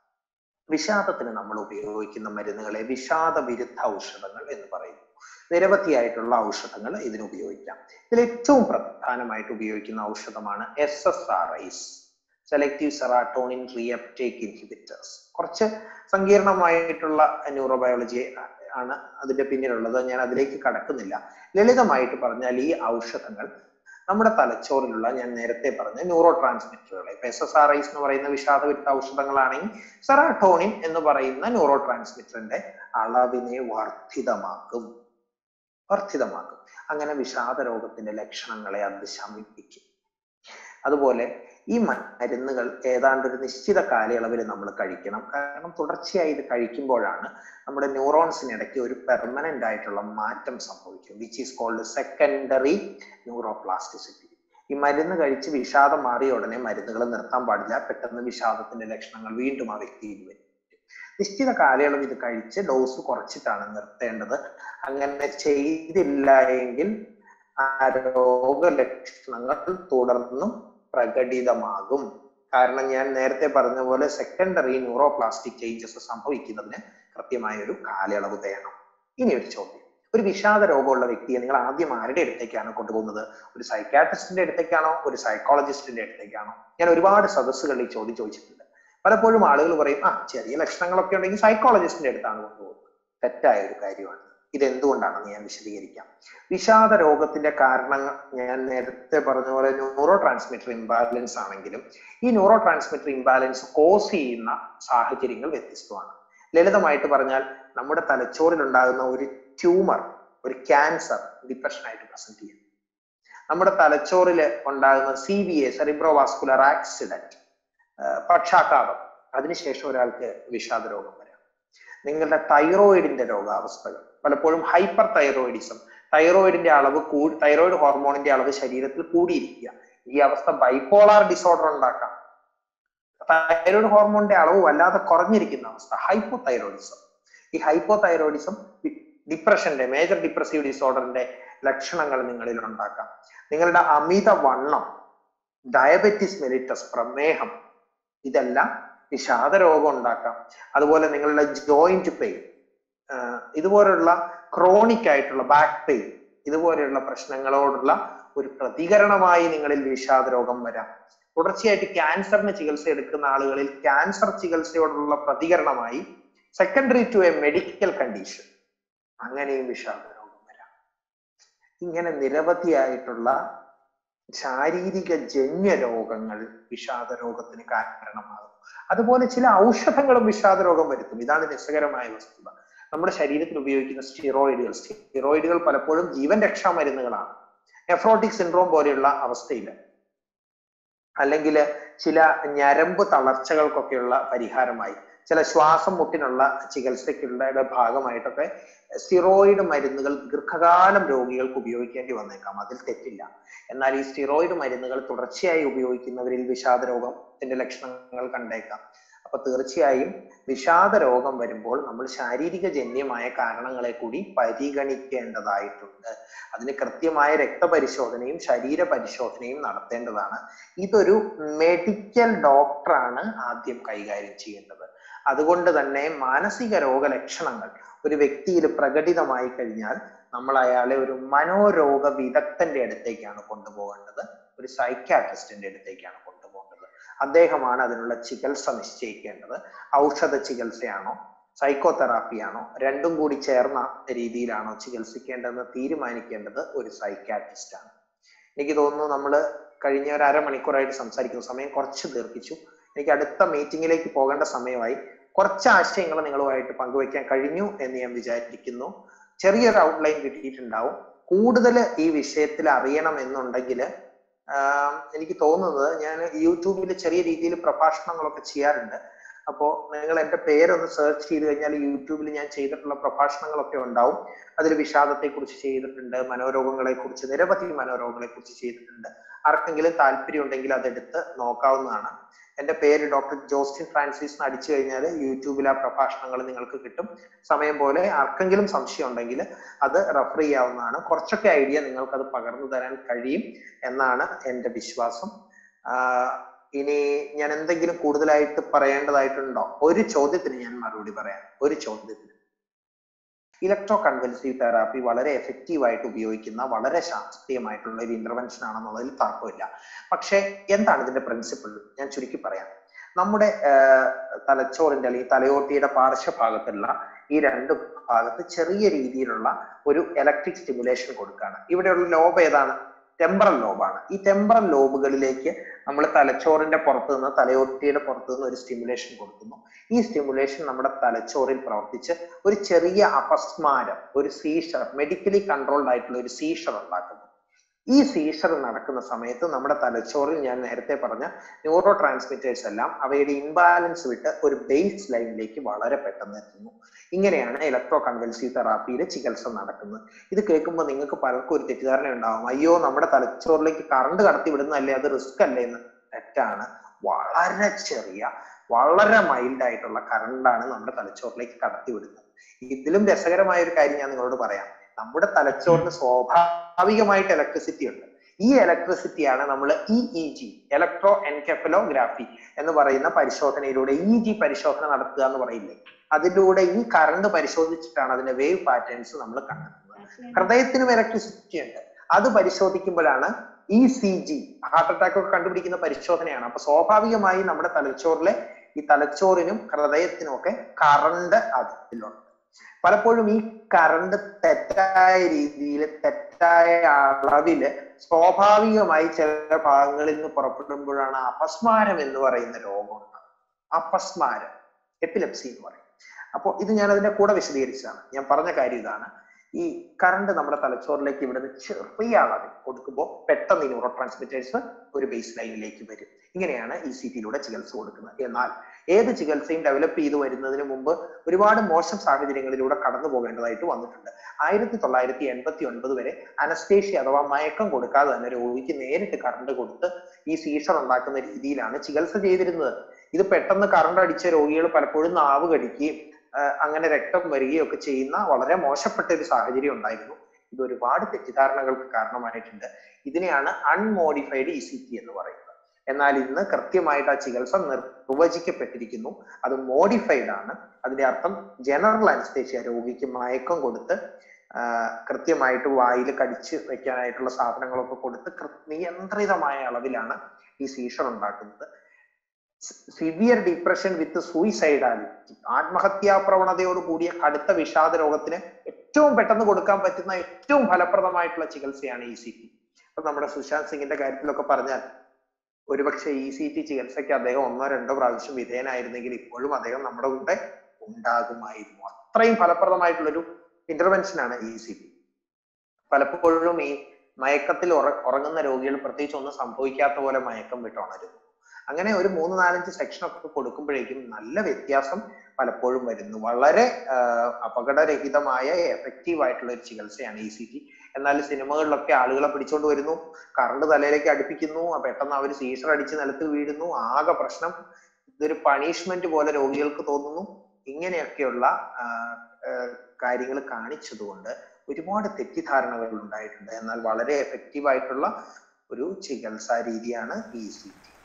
വിഷാദത്തിന് നമ്മൾ ഉപയോഗിക്കുന്ന മരുന്നുകളെ വിഷാദ വിരുദ്ധ ഔഷധങ്ങൾ എന്ന് പറയുന്നു നിരവധിയായിട്ടുള്ള ഔഷധങ്ങൾ ഇതിന് ഉപയോഗിക്കാം ഇതിൽ ഏറ്റവും പ്രധാനമായിട്ട് ഉപയോഗിക്കുന്ന ഔഷധമാണ് S S R Is selective serotonin reuptake inhibitors കുറച്ച് സങ്കീർണമായിട്ടുള്ള ന്യൂറോബയോളജി ആണ് അതിന്റെ പിന്നിലുള്ളത് ഞാൻ അതിലേക്ക് കടക്കുന്നില്ല ലളിതമായിട്ട് പറഞ്ഞാൽ ഈ ഔഷധങ്ങൾ നമ്മുടെ തലച്ചോറിലുള്ള ഞാൻ നേരത്തെ പറഞ്ഞ ന്യൂറോ ട്രാൻസ്മിറ്ററുകളെ ഇപ്പൊ എസ് എസ് ആർ ഐസ് എന്ന് പറയുന്ന വിഷാദവിരുദ്ധ ഔഷധങ്ങളാണെങ്കിൽ സെറാട്ടോണിൻ എന്ന് പറയുന്ന ന്യൂറോ ട്രാൻസ്മിറ്ററിന്റെ അളവിനെ വർദ്ധിതമാക്കും വർദ്ധിതമാക്കും അങ്ങനെ വിഷാദ രോഗത്തിന്റെ ലക്ഷണങ്ങളെ അത് ശമിപ്പിക്കും അതുപോലെ ഈ മരുന്നുകൾ ഏതാണ്ട് ഒരു നിശ്ചിത കാലയളവിൽ നമ്മൾ കഴിക്കണം കാരണം തുടർച്ചയായി ഇത് കഴിക്കുമ്പോഴാണ് നമ്മുടെ ന്യൂറോൺസിനിടയ്ക്ക് ഒരു പെർമനന്റ് ആയിട്ടുള്ള മാറ്റം സംഭവിക്കും which is called secondary neuroplasticity ഈ മരുന്ന് കഴിച്ച് വിഷാദം മാറിയ ഉടനെ മരുന്നുകൾ നിർത്താൻ പാടില്ല പെട്ടെന്ന് വിഷാദത്തിന്റെ ലക്ഷണങ്ങൾ വീണ്ടും ആ വ്യക്തിയിൽ വരും നിശ്ചിത കാലയളവ് ഇത് കഴിച്ച് ഡോസ് കുറച്ചിട്ടാണ് നിർത്തേണ്ടത് അങ്ങനെ ചെയ്തില്ല എങ്കിൽ ആ രോഗലക്ഷണങ്ങൾ തുടർന്നും പ്രകടിതമാകും കാരണം ഞാൻ നേരത്തെ പറഞ്ഞ പോലെ സെക്കൻഡറി ന്യൂറോപ്ലാസ്റ്റിക് ചേഞ്ചസ് സംഭവിക്കുന്നതിന് കൃത്യമായ ഒരു കാലയളവ് വേണം ഇനി ഒരു ചോദ്യം ഒരു വിഷാദ രോഗമുള്ള വ്യക്തിയെ നിങ്ങൾ ആദ്യം ആരുടെ അടുത്തേക്കാണ് കൊണ്ടുപോകുന്നത് ഒരു സൈക്കാട്രിസ്റ്റിന്റെ അടുത്തേക്കാണോ ഒരു സൈക്കോളജിസ്റ്റിന്റെ അടുത്തേക്കാണോ ഞാൻ ഒരുപാട് സദസ്സുകളിൽ ഈ ചോദ്യം ചോദിച്ചിട്ടുണ്ട് പലപ്പോഴും ആളുകൾ പറയും ആ ചെറിയ ലക്ഷണങ്ങളൊക്കെ ഉണ്ടെങ്കിൽ സൈക്കോളജിസ്റ്റിന്റെ അടുത്താണ് കൊണ്ടുപോകുന്നത് തെറ്റായ ഒരു കാര്യമാണ് ഇത് എന്തുകൊണ്ടാണെന്ന് ഞാൻ വിശദീകരിക്കാം വിഷാദ രോഗത്തിന്റെ കാരണങ്ങൾ ഞാൻ നേരത്തെ പറഞ്ഞ പോലെ ന്യൂറോ ട്രാൻസ്മിറ്റർ ഇംബാലൻസ് ആണെങ്കിലും ഈ ന്യൂറോ ട്രാൻസ്മിറ്റർ ഇംബാലൻസ് കോസ് ചെയ്യുന്ന സാഹചര്യങ്ങൾ വ്യത്യസ്തമാണ് ലളിതമായിട്ട് പറഞ്ഞാൽ നമ്മുടെ തലച്ചോറിൽ ഉണ്ടാകുന്ന ഒരു ട്യൂമർ ഒരു ക്യാൻസർ ഡിപ്രഷൻ ആയിട്ട് പ്രസന്റ് ചെയ്യും നമ്മുടെ തലച്ചോറിൽ ഉണ്ടാകുന്ന C V A cerebrovascular accident പക്ഷാഘാതം അതിനുശേഷം ഒരാൾക്ക് വിഷാദ രോഗം വരാം നിങ്ങളുടെ തൈറോയിഡിന്റെ രോഗാവസ്ഥകൾ പലപ്പോഴും ഹൈപ്പർ തൈറോയിഡിസം തൈറോയിഡിന്റെ അളവ് കൂടി തൈറോയിഡ് ഹോർമോണിന്റെ അളവ് ശരീരത്തിൽ കൂടിയിരിക്കുക ഈ അവസ്ഥ ബൈപ്പോളാർ ഡിസോർഡർ ഉണ്ടാക്കാം തൈറോയിഡ് ഹോർമോണിന്റെ അളവ് വല്ലാതെ കുറഞ്ഞിരിക്കുന്ന അവസ്ഥ ഹൈപ്പോ തൈറോയിഡിസം ഈ ഹൈപ്പോ തൈറോയിഡിസം ഡിപ്രഷന്റെ മേജർ ഡിപ്രസീവ് ഡിസോർഡറിന്റെ ലക്ഷണങ്ങൾ നിങ്ങളിൽ ഉണ്ടാക്കാം നിങ്ങളുടെ അമിത വണ്ണം ഡയബറ്റിസ് മെലിറ്റസ് പ്രമേഹം ഇതെല്ലാം വിഷാദ രോഗം ഉണ്ടാക്കാം അതുപോലെ നിങ്ങളുടെ ജോയിന്റ് പെയിൻ ഇതുപോലുള്ള ക്രോണിക് ആയിട്ടുള്ള ബാക്ക് പെയിൻ ഇതുപോലെയുള്ള പ്രശ്നങ്ങളോടുള്ള ഒരു പ്രതികരണമായി നിങ്ങളിൽ വിഷാദ രോഗം വരാം തുടർച്ചയായിട്ട് ക്യാൻസറിന് ചികിത്സ എടുക്കുന്ന ആളുകളിൽ ക്യാൻസർ ചികിത്സയോടുള്ള പ്രതികരണമായി secondary to a medical condition അങ്ങനെയും വിഷാദ രോഗം വരാം ഇങ്ങനെ നിരവധിയായിട്ടുള്ള ശാരീരിക ജന്യ രോഗങ്ങൾ വിഷാദ രോഗത്തിന് കാരണമാകും അതുപോലെ ചില ഔഷധങ്ങളും വിഷാദ രോഗം വരുത്തും ഇതാണ് രസകരമായ വസ്തുത നമ്മുടെ ശരീരത്തിൽ ഉപയോഗിക്കുന്ന സ്റ്റിറോയിഡുകൾ സ്റ്റിറോയിഡുകൾ പലപ്പോഴും ജീവൻ രക്ഷാ മരുന്നുകളാണ് നെഫ്രോട്ടിക് സിൻഡ്രോം പോലെയുള്ള അവസ്ഥയിൽ അല്ലെങ്കിൽ ചില ഞരമ്പ് തളർച്ചകൾക്കൊക്കെയുള്ള പരിഹാരമായി ചില ശ്വാസം മുട്ടിനുള്ള ചികിത്സയ്ക്കുള്ള ഭാഗമായിട്ടൊക്കെ സ്റ്റിറോയിഡ് മരുന്നുകൾ ദീർഘകാലം രോഗികൾക്ക് ഉപയോഗിക്കേണ്ടി വന്നേക്കാം അതിൽ തെറ്റില്ല എന്നാൽ ഈ സ്റ്റിറോയിഡ് മരുന്നുകൾ തുടർച്ചയായി ഉപയോഗിക്കുന്നവരിൽ വിഷാദ രോഗത്തിന്റെ ലക്ഷണങ്ങൾ കണ്ടേക്കാം അപ്പൊ തീർച്ചയായും വിഷാദ രോഗം വരുമ്പോൾ നമ്മൾ ശാരീരിക ജന്യമായ കാരണങ്ങളെ കൂടി പരിഗണിക്കേണ്ടതായിട്ടുണ്ട് അതിന് കൃത്യമായ രക്തപരിശോധനയും ശരീര പരിശോധനയും നടത്തേണ്ടതാണ് ഇതൊരു മെഡിക്കൽ ഡോക്ടറാണ് ആദ്യം കൈകാര്യം ചെയ്യേണ്ടത് അതുകൊണ്ട് തന്നെ മാനസിക രോഗലക്ഷണങ്ങൾ ഒരു വ്യക്തിയിൽ പ്രകടിതമായി കഴിഞ്ഞാൽ നമ്മൾ അയാളെ ഒരു മനോരോഗ വിദഗ്ധന്റെ അടുത്തേക്കാണ് കൊണ്ടുപോകേണ്ടത് ഒരു സൈക്യാട്രിസ്റ്റിന്റെ അടുത്തേക്കാണ് കൊണ്ടുപോകേണ്ടത് അദ്ദേഹമാണ് അതിനുള്ള ചികിത്സ നിശ്ചയിക്കേണ്ടത് ഔഷധ ചികിത്സയാണോ സൈക്കോ തെറാപ്പിയാണോ രണ്ടും കൂടി ചേർന്ന രീതിയിലാണോ ചികിത്സിക്കേണ്ടതെന്ന് തീരുമാനിക്കേണ്ടത് ഒരു സൈക്യാട്രിസ്റ്റ് ആണ് എനിക്ക് തോന്നുന്നു നമ്മൾ കഴിഞ്ഞ ഒരു അരമണിക്കൂറായിട്ട് സംസാരിക്കുന്ന സമയം കുറച്ച് ദീർഘിച്ചു എനിക്ക് അടുത്ത മീറ്റിംഗിലേക്ക് പോകേണ്ട സമയമായി കുറച്ച് ആശയങ്ങൾ നിങ്ങളുമായിട്ട് പങ്കുവയ്ക്കാൻ കഴിഞ്ഞു എന്ന് ഞാൻ വിചാരിക്കുന്നു ചെറിയൊരു ഔട്ട്ലൈൻ കിട്ടിയിട്ടുണ്ടാവും കൂടുതൽ ഈ വിഷയത്തിൽ അറിയണം എന്നുണ്ടെങ്കിൽ എനിക്ക് തോന്നുന്നത് ഞാൻ യൂട്യൂബിൽ ചെറിയ രീതിയിൽ പ്രഭാഷണങ്ങളൊക്കെ ചെയ്യാറുണ്ട് അപ്പോൾ നിങ്ങൾ എൻ്റെ പേരൊന്ന് സെർച്ച് ചെയ്ത് കഴിഞ്ഞാൽ യൂട്യൂബിൽ ഞാൻ ചെയ്തിട്ടുള്ള പ്രഭാഷണങ്ങളൊക്കെ ഉണ്ടാവും അതിൽ വിഷാദത്തെ കുറിച്ച് ചെയ്തിട്ടുണ്ട് മനോരോഗങ്ങളെ കുറിച്ച് നിരവധി മനോരോഗങ്ങളെ കുറിച്ച് ചെയ്തിട്ടുണ്ട് ആർക്കെങ്കിലും താല്പര്യം ഉണ്ടെങ്കിൽ അതെടുത്ത് നോക്കാവുന്നതാണ് എൻ്റെ പേര് ഡോക്ടർ ജോസ്റ്റിൻ ഫ്രാൻസിസ് എന്ന് അടിച്ചു കഴിഞ്ഞാൽ യൂട്യൂബിൽ ആ പ്രഭാഷണങ്ങൾ നിങ്ങൾക്ക് കിട്ടും സമയം പോലെ ആർക്കെങ്കിലും സംശയം ഉണ്ടെങ്കിൽ അത് റെഫർ ചെയ്യാവുന്നതാണ് കുറച്ചൊക്കെ ഐഡിയ നിങ്ങൾക്ക് അത് പകർന്നു തരാൻ കഴിയും എന്നാണ് എൻ്റെ വിശ്വാസം ഇനി ഞാൻ എന്തെങ്കിലും കൂടുതലായിട്ട് പറയേണ്ടതായിട്ടുണ്ടോ ഒരു ചോദ്യത്തിന് ഞാൻ മറുപടി പറയാം ഒരു ചോദ്യത്തിന് ഇലക്ട്രോ കൺവൽസീവ് തെറാപ്പി വളരെ എഫക്റ്റീവ് ആയിട്ട് ഉപയോഗിക്കുന്ന വളരെ ശാസ്ത്രീയമായിട്ടുള്ള ഒരു ഇന്റർവെൻഷൻ ആണെന്നുള്ളതിൽ തർക്കമില്ല പക്ഷേ എന്താണ് ഇതിന്റെ പ്രിൻസിപ്പിൾ ഞാൻ ചുരുക്കി പറയാം നമ്മുടെ തലച്ചോറിന്റെ അല്ലെങ്കിൽ തലയോട്ടിയുടെ പാർശ്വഭാഗത്തുള്ള ഈ രണ്ട് ഭാഗത്ത് ചെറിയ രീതിയിലുള്ള ഒരു ഇലക്ട്രിക് സ്റ്റിമുലേഷൻ കൊടുക്കുകയാണ് ഇവിടെയുള്ള ലോബ് ഏതാണ് ടെമ്പറൽ ലോബാണ് ഈ ടെമ്പറൽ ലോബുകളിലേക്ക് നമ്മൾ തലച്ചോറിന്റെ പുറത്തു നിന്ന് തലയോട്ടിയുടെ പുറത്തു നിന്ന് ഒരു സ്റ്റിമുലേഷൻ കൊടുക്കുന്നു ഈ സ്റ്റിമുലേഷൻ നമ്മുടെ തലച്ചോറിൽ പ്രവർത്തിച്ച് ഒരു ചെറിയ അപസ്മാരം ഒരു സീഷർ മെഡിക്കലി കൺട്രോൾഡ് ആയിട്ടുള്ള ഒരു സീഷർ ഉണ്ടാക്കുന്നു ഈ സീഷർ നടക്കുന്ന സമയത്ത് നമ്മുടെ തലച്ചോറിൽ ഞാൻ നേരത്തെ പറഞ്ഞ ന്യൂറോ ട്രാൻസ്മിറ്റേഴ്സ് എല്ലാം അവയുടെ ഇംബാലൻസ് വിട്ട് ഒരു ബേസ് ലൈനിലേക്ക് വളരെ പെട്ടെന്ന് എത്തുന്നു ഇങ്ങനെയാണ് ഇലക്ട്രോ കൺവൽസീവ് തെറാപ്പിയിലെ ചികിത്സ നടക്കുന്നത് ഇത് കേൾക്കുമ്പോൾ നിങ്ങൾക്ക് പലർക്കും ഒരു തെറ്റിദ്ധാരണ ഉണ്ടാവും അയ്യോ നമ്മുടെ തലച്ചോറിലേക്ക് കറണ്ട് കടത്തി വിടുന്നതല്ലേ അത് റിസ്ക് അല്ലേ എന്ന് തെറ്റാണ് വളരെ ചെറിയ വളരെ മൈൽഡ് ആയിട്ടുള്ള കറണ്ടാണ് നമ്മുടെ തലച്ചോറിലേക്ക് കടത്തി വിടുന്നത് ഇതിലും രസകരമായ ഒരു കാര്യം ഞാൻ നിങ്ങളോട് പറയാം നമ്മുടെ തലച്ചോറിന് സ്വാഭാവികമായിട്ട് ഇലക്ട്രിസിറ്റി ഉണ്ട് ഈ ഇലക്ട്രിസിറ്റിയാണ് നമ്മൾ E E G electroencephalography എന്ന് പറയുന്ന പരിശോധനയിലൂടെ ഇ ജി പരിശോധന നടത്തുക എന്ന് പറയില്ലേ അതിലൂടെ ഈ കറണ്ട് പരിശോധിച്ചിട്ടാണ് അതിന്റെ വേവ് പാറ്റേൺസ് നമ്മൾ കണ്ടെത്തുന്നത് ഹൃദയത്തിനും ഇലക്ട്രിസിറ്റി ഉണ്ട് അത് പരിശോധിക്കുമ്പോഴാണ് E C G heart attack ഒക്കെ കണ്ടുപിടിക്കുന്ന പരിശോധനയാണ് അപ്പൊ സ്വാഭാവികമായി നമ്മുടെ തലച്ചോറിലെ ഈ തലച്ചോറിനും ഹൃദയത്തിനും ഒക്കെ കറണ്ട് അതിലുണ്ട് പലപ്പോഴും ഈ കറണ്ട് തെറ്റായ രീതിയിൽ തെറ്റായ അളവില് സ്വാഭാവികമായി ചില ഭാഗങ്ങളിൽ നിന്ന് പുറപ്പെടുമ്പോഴാണ് അപസ്മാരം എന്ന് പറയുന്ന രോഗം ഉണ്ടാകുന്നത് അപസ്മാരം എപ്പിലെപ്സി എന്ന് പറയും അപ്പോൾ ഇത് ഞാൻ അതിന്റെ കൂടെ വിശദീകരിച്ചതാണ് ഞാൻ പറഞ്ഞ കാര്യം ഇതാണ് ഈ കറണ്ട് നമ്മുടെ തലച്ചോറിലേക്ക് ഇവിടുന്ന് ചെറിയ അളവിൽ കൊടുക്കുമ്പോൾ പെട്ടെന്ന് ഈ ന്യൂറോ ട്രാൻസ്മിറ്റേഴ്സ് ഒരു ബേസ് ലൈനിലേക്ക് വരും ഇങ്ങനെയാണ് ഇ സി ടിയിലൂടെ ചികിത്സ കൊടുക്കുന്നത് എന്നാൽ ഏത് ചികിത്സയും ഡെവലപ്പ് ചെയ്ത് വരുന്നതിന് മുമ്പ് ഒരുപാട് മോശം സാഹചര്യങ്ങളിലൂടെ കടന്നു പോകേണ്ടതായിട്ട് വന്നിട്ടുണ്ട് ആയിരത്തി തൊള്ളായിരത്തി എൺപത്തി ഒൻപത് വരെ അനസ്തേഷ്യ അഥവാ മയക്കം കൊടുക്കാതെ തന്നെ രോഗിക്ക് നേരിട്ട് കറണ്ട് കൊടുത്ത് ഈ സീഷർ ഉണ്ടാക്കുന്ന രീതിയിലാണ് ചികിത്സ ചെയ്തിരുന്നത് ഇത് പെട്ടെന്ന് കറണ്ട് അടിച്ച രോഗികൾ പലപ്പോഴും നാവ് കടിക്കുകയും അങ്ങനെ രക്തം വരികയും ഒക്കെ ചെയ്യുന്ന വളരെ മോശപ്പെട്ട ഒരു സാഹചര്യം ഉണ്ടായിരുന്നു ഇത് ഒരുപാട് തെറ്റിദ്ധാരണകൾക്ക് കാരണമായിട്ടുണ്ട് ഇതിനെയാണ് അൺമോഡിഫൈഡ് ഇ സി ടി എന്ന് പറയുന്നത് എന്നാൽ ഇന്ന് കൃത്യമായിട്ട് ആ ചികിത്സ നിർവചിക്കപ്പെട്ടിരിക്കുന്നു അത് മോഡിഫൈഡ് ആണ് അതിന്റെ അർത്ഥം ജനറൽ അനസ്തേഷ്യ രോഗിക്ക് മയക്കം കൊടുത്ത് കൃത്യമായിട്ട് വായിൽ കടിച്ച് വെക്കാനായിട്ടുള്ള സാധനങ്ങളൊക്കെ കൊടുത്ത് നിയന്ത്രിതമായ അളവിലാണ് ഈ സീഷർ ഉണ്ടാക്കുന്നത് സിവിയർ ഡിപ്രഷൻ വിത്ത് സൂയിസൈഡാലിറ്റി ആത്മഹത്യാ പ്രവണതയോട് കൂടിയ കടുത്ത വിഷാദ രോഗത്തിന് ഏറ്റവും പെട്ടെന്ന് കൊടുക്കാൻ പറ്റുന്ന ഏറ്റവും ഫലപ്രദമായിട്ടുള്ള ചികിത്സയാണ് ഇ സി ടി ഇപ്പൊ നമ്മുടെ സുശാന്ത് സിംഗിന്റെ കാര്യത്തിലൊക്കെ പറഞ്ഞാൽ ഒരുപക്ഷെ ഇ സി ടി ചികിത്സയ്ക്ക് അദ്ദേഹം ഒന്നോ രണ്ടോ പ്രാവശ്യം വിധേയനായിരുന്നെങ്കിൽ ഇപ്പോഴും അദ്ദേഹം നമ്മുടെ കൂടെ ഉണ്ടാകുമായിരുന്നു അത്രയും ഫലപ്രദമായിട്ടുള്ളൊരു ഇന്റർവെൻഷൻ ആണ് ഇ സി ടി പലപ്പോഴും ഈ മയക്കത്തിൽ ഉറങ്ങുന്ന രോഗികൾ പ്രത്യേകിച്ച് ഒന്നും സംഭവിക്കാത്ത പോലെ മയക്കം വിട്ടുണരുന്നു അങ്ങനെ ഒരു മൂന്ന് നാലഞ്ച് സെക്ഷൻ ഒക്കെ കൊടുക്കുമ്പോഴേക്കും നല്ല വ്യത്യാസം പലപ്പോഴും വരുന്നു വളരെ അപകടരഹിതമായ എഫക്റ്റീവ് ആയിട്ടുള്ള ഒരു ചികിത്സയാണ് ഇ സി ടി എന്നാൽ സിനിമകളിലൊക്കെ ആളുകളെ പിടിച്ചോണ്ട് വരുന്നു കറണ്ട് തലയിലേക്ക് അടുപ്പിക്കുന്നു പെട്ടെന്ന് അവർ സീസർ അടിച്ച് നിലത്ത് വീഴുന്നു ആകെ പ്രശ്നം ഇതൊരു പണിഷ്മെന്റ് പോലെ രോഗികൾക്ക് തോന്നുന്നു ഇങ്ങനെയൊക്കെയുള്ള കാര്യങ്ങൾ കാണിച്ചതുകൊണ്ട് ഒരുപാട് തെറ്റിദ്ധാരണകൾ ഉണ്ടായിട്ടുണ്ട് എന്നാൽ വളരെ എഫക്റ്റീവ് ആയിട്ടുള്ള ഒരു ചികിത്സാ രീതിയാണ് ഇ സി ടി